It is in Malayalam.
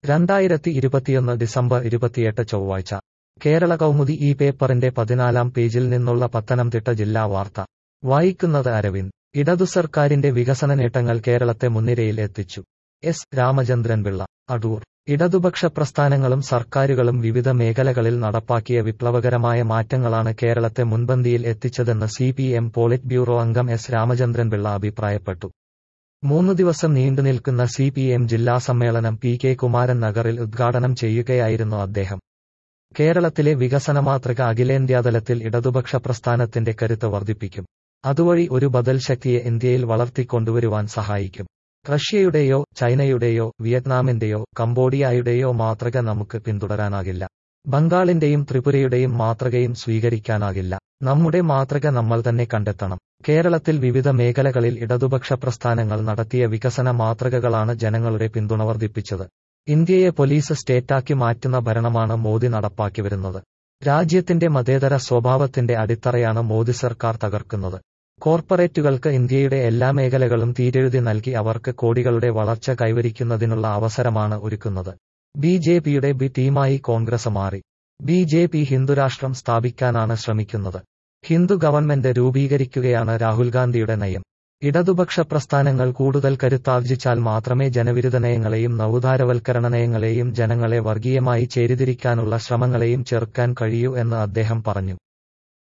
രണ്ടായിരത്തി ഇരുപത്തിയൊന്ന് ഡിസംബർ ഇരുപത്തിയെട്ട് ചൊവ്വാഴ്ച കേരള കൗമുദി ഈ പേപ്പറിന്റെ പതിനാലാം പേജിൽ നിന്നുള്ള പത്തനംതിട്ട ജില്ലാ വാർത്ത വായിക്കുന്നത് അരവിന്ദ് ഇടതു സർക്കാരിന്റെ വികസന നേട്ടങ്ങൾ കേരളത്തെ മുൻനിരയിൽ എത്തിച്ചു എസ് രാമചന്ദ്രൻ പിള്ള അടൂർ ഇടതുപക്ഷ പ്രസ്ഥാനങ്ങളും സർക്കാരുകളും വിവിധ മേഖലകളിൽ നടപ്പാക്കിയ വിപ്ലവകരമായ മാറ്റങ്ങളാണ് കേരളത്തെ മുൻപന്തിയിൽ എത്തിച്ചതെന്ന് C P M polit bureau അംഗം എസ് രാമചന്ദ്രൻ പിള്ള അഭിപ്രായപ്പെട്ടു മൂന്നു ദിവസം നീണ്ടുനിൽക്കുന്ന സി പി എം ജില്ലാ സമ്മേളനം പി കെ കുമാരൻ നഗറിൽ ഉദ്ഘാടനം ചെയ്യുകയായിരുന്നു അദ്ദേഹം കേരളത്തിലെ വികസന മാതൃക അഖിലേന്ത്യാതലത്തിൽ ഇടതുപക്ഷ പ്രസ്ഥാനത്തിന്റെ കരുത്ത് വർദ്ധിപ്പിക്കും അതുവഴി ഒരു ബദൽ ശക്തിയെ ഇന്ത്യയിൽ വളർത്തിക്കൊണ്ടുവരുവാൻ സഹായിക്കും റഷ്യയുടെയോ ചൈനയുടെയോ വിയറ്റ്നാമിന്റെയോ കംബോഡിയയുടെയോ മാതൃക നമുക്ക് പിന്തുടരാനാകില്ല ബംഗാളിന്റെയും ത്രിപുരയുടെയും മാതൃകയും സ്വീകരിക്കാനാകില്ല നമ്മുടെ മാതൃക നമ്മൾ തന്നെ കണ്ടെത്തണം കേരളത്തിൽ വിവിധ മേഖലകളിൽ ഇടതുപക്ഷ പ്രസ്ഥാനങ്ങൾ നടത്തിയ വികസന മാതൃകകളാണ് ജനങ്ങളുടെ പിന്തുണ വർദ്ധിപ്പിച്ചത് ഇന്ത്യയെ പോലീസ് സ്റ്റേറ്റാക്കി മാറ്റുന്ന ഭരണമാണ് മോദി നടപ്പാക്കി വരുന്നത് രാജ്യത്തിന്റെ മതേതര സ്വഭാവത്തിന്റെ അടിത്തറയാണ് മോദി സർക്കാർ തകർക്കുന്നത് കോർപ്പറേറ്റുകൾക്ക് ഇന്ത്യയുടെ എല്ലാ മേഖലകളും തീരെഴുതി നൽകി അവർക്ക് കോടികളുടെ വളർച്ച കൈവരിക്കുന്നതിനുള്ള അവസരമാണ് ഒരുക്കുന്നത് ബി ജെ പിയുടെ ബി ടീമായി കോൺഗ്രസ് മാറി ബി ജെ പി ഹിന്ദുരാഷ്ട്രം സ്ഥാപിക്കാനാണ് ശ്രമിക്കുന്നത് ഹിന്ദു ഗവൺമെന്റ് രൂപീകരിക്കുകയാണ് രാഹുൽ ഗാന്ധിയുടെ നയം ഇടതുപക്ഷ പ്രസ്ഥാനങ്ങൾ കൂടുതൽ കരുത്താർജിച്ചാൽ മാത്രമേ ജനവിരുദ്ധ നയങ്ങളെയും നവോദാരവൽക്കരണ നയങ്ങളെയും ജനങ്ങളെ വർഗീയമായി ചേരിതിരിക്കാനുള്ള ശ്രമങ്ങളെയും ചെറുക്കാൻ കഴിയൂ എന്ന് അദ്ദേഹം പറഞ്ഞു